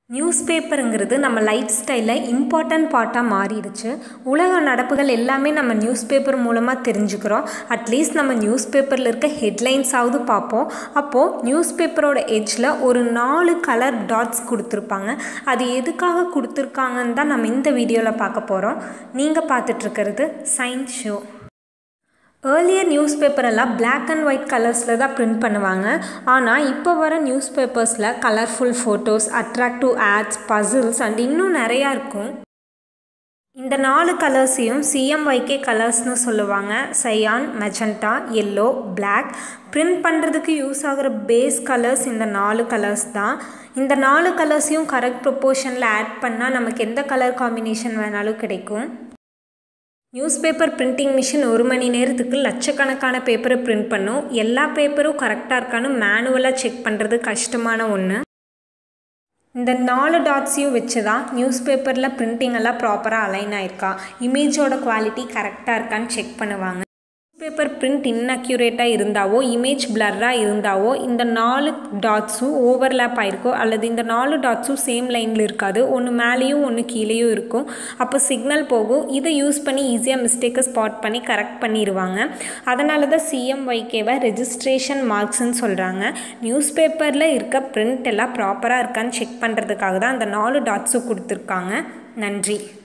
news பேப்பருங்கிறது நம்ம life ஸ்டைலில் important பார்ட்டாக மாறிடுச்சு உலக நடப்புகள் எல்லாமே நம்ம நியூஸ் பேப்பர் மூலமாக தெரிஞ்சுக்கிறோம் அட்லீஸ்ட் நம்ம நியூஸ் பேப்பரில் இருக்க ஹெட்லைன்ஸாவது பார்ப்போம் அப்போது நியூஸ் பேப்பரோட எட்ஜில் ஒரு நாலு கலர் டாட்ஸ் கொடுத்துருப்பாங்க அது எதுக்காக கொடுத்துருக்காங்கன்னு தான் நம்ம இந்த வீடியோவில் பார்க்க போகிறோம் நீங்கள் பார்த்துட்ருக்கிறது சயின்ஸ் ஷோ ஏர்லியர் நியூஸ் பேப்பரெல்லாம் பிளாக் அண்ட் ஒயிட் கலர்ஸில் தான் பிரிண்ட் பண்ணுவாங்க ஆனால் இப்போ வர நியூஸ் பேப்பர்ஸில் colourful photos attractive ads puzzles and இன்னும் நிறையா இருக்கும் இந்த நாலு கலர்ஸையும் சிஎம்ஒய்கே கலர்ஸ்னு சொல்லுவாங்க cyan magenta yellow black print பண்ணுறதுக்கு யூஸ் ஆகிற பேஸ் கலர்ஸ் இந்த நாலு கலர்ஸ் தான் இந்த நாலு கலர்ஸையும் கரெக்ட் ப்ரொப்போர்ஷனில் ஆட் பண்ணால் நமக்கு எந்த கலர் காம்பினேஷன் வேணாலும் கிடைக்கும் நியூஸ் பேப்பர் பிரிண்டிங் மிஷின் ஒரு மணி நேரத்துக்கு லட்சக்கணக்கான பேப்பரை பிரிண்ட் பண்ணும் எல்லா பேப்பரும் கரெக்டாக இருக்கான்னு மேனுவலாக செக் பண்ணுறது கஷ்டமான ஒன்று இந்த நாலு டாட்ஸையும் வச்சு தான் நியூஸ் பேப்பரில் பிரிண்டிங் எல்லாம் ப்ராப்பராக அலைன் ஆயிருக்கா இமேஜோட குவாலிட்டி கரெக்டாக இருக்கான்னு செக் பண்ணுவாங்க நியூஸ் பேப்பர் பிரிண்ட் இன்அக்யூரேட்டாக இருந்தாவோ இமேஜ் பிளர்ராக இருந்தாவோ இந்த நாலு டாட்ஸும் ஓவர்லேப் ஆயிருக்கோ அல்லது இந்த நாலு டாட்ஸும் சேம் லைனில் இருக்காது ஒன்று மேலேயும் ஒன்று கீழேயும் இருக்கும் அப்போ சிக்னல் போகும் இதை யூஸ் பண்ணி ஈஸியாக மிஸ்டேக்கை ஸ்பாட் பண்ணி கரெக்ட் பண்ணிடுவாங்க அதனால தான் சிஎம்ஒய்கேவை ரெஜிஸ்ட்ரேஷன் மார்க்ஸ்ன்னு சொல்கிறாங்க நியூஸ் பேப்பரில் இருக்க பிரிண்ட் எல்லாம் ப்ராப்பராக இருக்கான்னு செக் பண்ணுறதுக்காக தான் அந்த நாலு டாட்ஸும் கொடுத்துருக்காங்க நன்றி